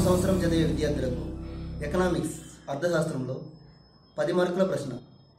సంవత్సరం చదివే విద్యార్థులకు ఎకనామిక్స్ అర్థశాస్త్రంలో పది మార్కుల ప్రశ్న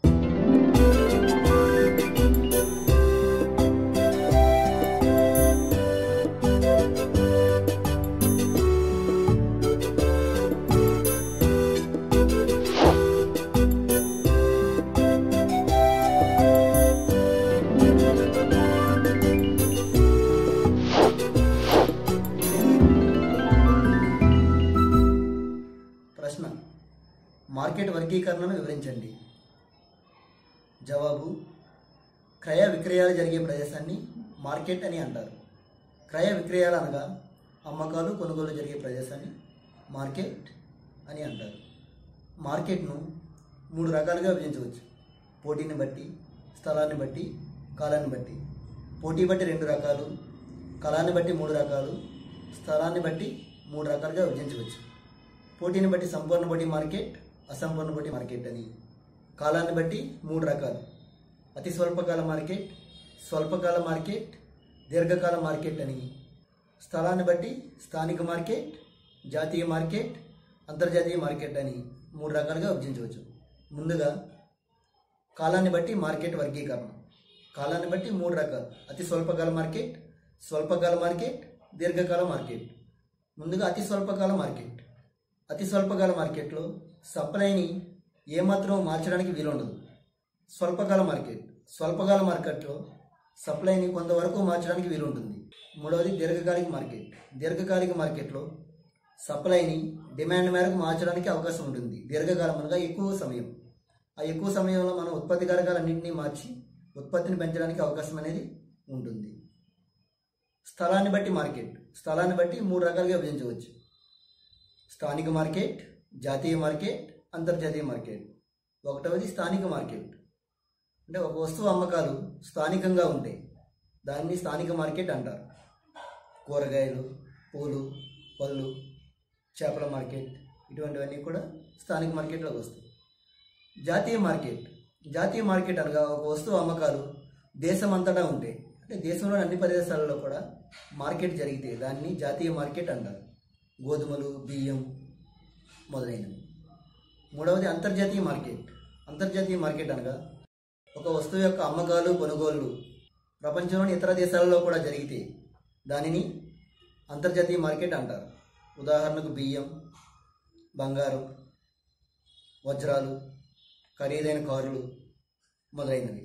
ప్రశ్న మార్కెట్ వర్గీకరణను వివరించండి జవాబు క్రయ విక్రయాలు జరిగే ప్రదేశాన్ని మార్కెట్ అని అంటారు క్రయ విక్రయాలు అనగా అమ్మకాలు కొనుగోలు జరిగే ప్రదేశాన్ని మార్కెట్ అని అంటారు మార్కెట్ను మూడు రకాలుగా విభజించవచ్చు పోటీని బట్టి స్థలాన్ని బట్టి కాలాన్ని బట్టి పోటీ బట్టి రెండు రకాలు కాలాన్ని బట్టి మూడు రకాలు స్థలాన్ని బట్టి మూడు రకాలుగా విభజించవచ్చు పోటీని బట్టి సంపూర్ణ పోటీ మార్కెట్ అసంపూర్ణ పోటీ మార్కెట్ అని కాలాన్ని బట్టి మూడు రకాలు అతి స్వల్పకాల మార్కెట్ స్వల్పకాల మార్కెట్ దీర్ఘకాల మార్కెట్ అని స్థలాన్ని బట్టి స్థానిక మార్కెట్ జాతీయ మార్కెట్ అంతర్జాతీయ మార్కెట్ అని మూడు రకాలుగా విభజించవచ్చు ముందుగా కాలాన్ని బట్టి మార్కెట్ వర్గీకరణ కాలాన్ని బట్టి మూడు రకాలు అతి స్వల్పకాల మార్కెట్ స్వల్పకాల మార్కెట్ దీర్ఘకాల మార్కెట్ ముందుగా అతి స్వల్పకాల మార్కెట్ అతి స్వల్పకాల మార్కెట్లో సప్లైని ఏమాత్రం మార్చడానికి వీలుండదు స్వల్పకాల మార్కెట్ స్వల్పకాల మార్కెట్లో సప్లైని కొంతవరకు మార్చడానికి వీలుంటుంది మూడవది దీర్ఘకాలిక మార్కెట్ దీర్ఘకాలిక మార్కెట్లో సప్లైని డిమాండ్ మేరకు మార్చడానికి అవకాశం ఉంటుంది దీర్ఘకాలం అనగా ఎక్కువ సమయం ఆ ఎక్కువ సమయంలో మనం ఉత్పత్తి కారకాలన్నింటినీ మార్చి ఉత్పత్తిని పెంచడానికి అవకాశం అనేది ఉంటుంది స్థలాన్ని బట్టి మార్కెట్ స్థలాన్ని బట్టి మూడు రకాలుగా విభజించవచ్చు స్థానిక మార్కెట్ జాతీయ మార్కెట్ అంతర్జాతీయ మార్కెట్ ఒకటవది స్థానిక మార్కెట్ అంటే ఒక వస్తువు అమ్మకాలు స్థానికంగా ఉంటాయి దాన్ని స్థానిక మార్కెట్ అంటారు కూరగాయలు పూలు పళ్ళు చేపల మార్కెట్ ఇటువంటివన్నీ కూడా స్థానిక మార్కెట్లోకి వస్తాయి జాతీయ మార్కెట్ జాతీయ మార్కెట్ అనగా ఒక వస్తువు అమ్మకాలు దేశం అంతటా ఉంటాయి అంటే దేశంలోని అన్ని ప్రదేశాలలో కూడా మార్కెట్ జరిగితే దాన్ని జాతీయ మార్కెట్ అంటారు గోధుమలు బియ్యం మొదలైనవి మూడవది అంతర్జాతీయ మార్కెట్ అంతర్జాతీయ మార్కెట్ అనగా ఒక వస్తువు యొక్క అమ్మకాలు కొనుగోళ్లు ప్రపంచంలోని ఇతర దేశాలలో కూడా జరిగితే దానిని అంతర్జాతీయ మార్కెట్ అంటారు ఉదాహరణకు బియ్యం బంగారం వజ్రాలు ఖరీదైన కారులు మొదలైనవి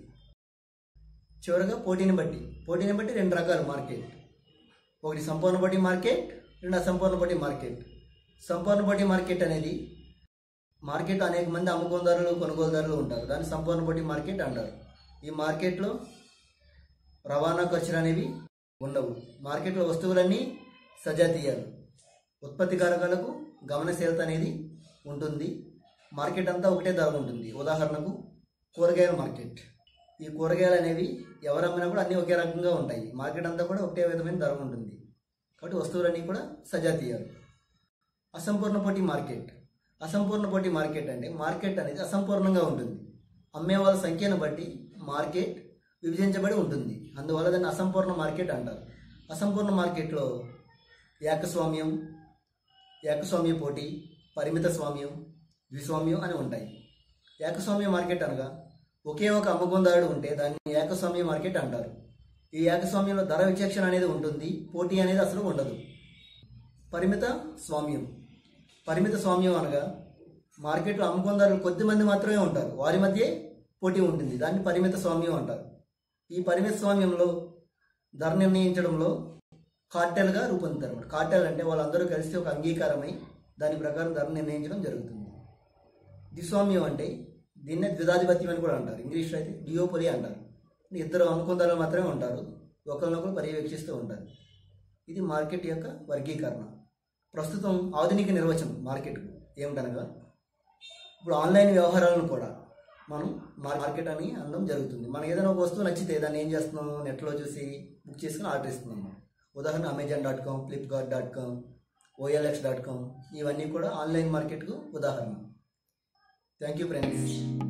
చివరగా పోటీని బట్టి పోటీని బట్టి రెండు రకాల మార్కెట్ ఒకటి సంపూర్ణ పోటీ మార్కెట్ రెండు అసంపూర్ణ పోటీ మార్కెట్ సంపూర్ణ పోటీ మార్కెట్ అనేది మార్కెట్ అనేక మంది అమ్ముకోదారులు కొనుగోలుదారులు ఉంటారు దాన్ని సంపూర్ణ పోటీ మార్కెట్ అంటారు ఈ మార్కెట్లో రవాణా ఖర్చులు అనేవి ఉండవు మార్కెట్లో వస్తువులన్నీ సజాతీయాలు ఉత్పత్తి కారకాలకు గమనశీలత అనేది ఉంటుంది మార్కెట్ అంతా ఒకటే ధర ఉంటుంది ఉదాహరణకు కూరగాయల మార్కెట్ ఈ కూరగాయలు అనేవి ఎవరు అమ్మినా కూడా అన్నీ ఒకే రకంగా ఉంటాయి మార్కెట్ అంతా కూడా ఒకటే విధమైన ధర ఉంటుంది కాబట్టి వస్తువులన్నీ కూడా సజాతీయాలు అసంపూర్ణ పోటీ మార్కెట్ అసంపూర్ణ పోటీ మార్కెట్ అంటే మార్కెట్ అనేది అసంపూర్ణంగా ఉంటుంది అమ్మే వాళ్ళ సంఖ్యను బట్టి మార్కెట్ విభజించబడి ఉంటుంది అందువల్ల దాన్ని అసంపూర్ణ మార్కెట్ అంటారు అసంపూర్ణ మార్కెట్లో ఏకస్వామ్యం ఏకస్వామ్య పోటీ పరిమిత స్వామ్యం ద్విస్వామ్యం అని ఉంటాయి ఏకస్వామ్య మార్కెట్ అనగా ఒకే ఒక అమ్మకందారుడు ఉంటే దాన్ని ఏకస్వామ్య మార్కెట్ అంటారు ఈ ఏకస్వామ్యంలో ధర విచక్షణ అనేది ఉంటుంది పోటీ అనేది అసలు ఉండదు పరిమిత స్వామ్యం పరిమిత స్వామ్యం అనగా మార్కెట్లో అమ్మకందారులు కొద్ది మంది మాత్రమే ఉంటారు వారి మధ్య పోటీ ఉంటుంది దాన్ని పరిమిత స్వామ్యం అంటారు ఈ పరిమిత స్వామ్యంలో ధర నిర్ణయించడంలో కార్టెల్గా రూపొందుతారు అన్నమాట కార్టెల్ అంటే వాళ్ళందరూ కలిసి ఒక అంగీకారమై దాని ప్రకారం ధర నిర్ణయించడం జరుగుతుంది ద్విస్వామ్యం అంటే దీన్నే ద్విధాధిపత్యం అని కూడా అంటారు ఇంగ్లీష్లో అయితే డియోపొలి అంటారు ఇద్దరు అమ్ముకుందారులు మాత్రమే ఉంటారు ఒకరినొకరు పర్యవేక్షిస్తూ ఉంటారు ఇది మార్కెట్ యొక్క వర్గీకరణ ప్రస్తుతం ఆధునిక నిర్వచనం మార్కెట్కు ఏమిటనగా ఇప్పుడు ఆన్లైన్ వ్యవహారాలను కూడా మనం మార్కెట్ అని అనడం జరుగుతుంది మనం ఏదైనా ఒక వస్తువు నచ్చితే దాన్ని ఏం చేస్తున్నాము నెట్లో చూసి బుక్ చేసుకుని ఆర్డర్ ఇస్తున్నాం ఉదాహరణ Amazon dot com Flipkart dot com OLX dot com ఇవన్నీ కూడా ఆన్లైన్ మార్కెట్కు ఉదాహరణ థ్యాంక్ యూ ఫ్రెండ్స్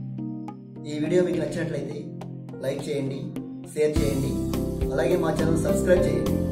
ఈ వీడియో మీకు నచ్చినట్లయితే లైక్ చేయండి షేర్ చేయండి అలాగే మా ఛానల్ సబ్స్క్రైబ్ చేయండి